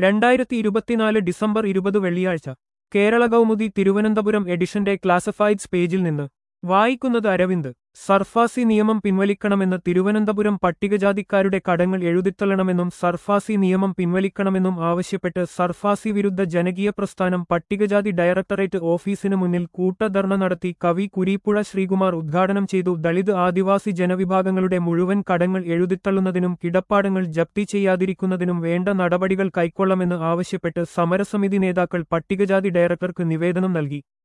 രണ്ടായിരത്തി ഇരുപത്തിനാല് ഡിസംബർ ഇരുപത് വെള്ളിയാഴ്ച കേരള കൗമുദി തിരുവനന്തപുരം എഡിഷന്റെ ക്ലാസിഫൈഡ്സ് പേജിൽ നിന്ന് വായിക്കുന്നത് അരവിന്ദ് സർഫാസി നിയമം പിൻവലിക്കണമെന്ന് തിരുവനന്തപുരം പട്ടികജാതിക്കാരുടെ കടങ്ങൾ എഴുതിത്തള്ളണമെന്നും സർഫാസി നിയമം പിൻവലിക്കണമെന്നും ആവശ്യപ്പെട്ട് സർഫാസി വിരുദ്ധ ജനകീയ പ്രസ്ഥാനം പട്ടികജാതി ഡയറക്ടറേറ്റ് ഓഫീസിനു മുന്നിൽ കൂട്ടധർണ നടത്തി കവി കുരീപ്പുഴ ശ്രീകുമാർ ഉദ്ഘാടനം ചെയ്തു ദളിത് ആദിവാസി ജനവിഭാഗങ്ങളുടെ മുഴുവൻ കടങ്ങൾ എഴുതിത്തള്ളുന്നതിനും കിടപ്പാടങ്ങൾ ജപ്തി ചെയ്യാതിരിക്കുന്നതിനും വേണ്ട നടപടികൾ കൈക്കൊള്ളമെന്ന് ആവശ്യപ്പെട്ട് സമരസമിതി നേതാക്കൾ പട്ടികജാതി ഡയറക്ടർക്ക് നിവേദനം നൽകി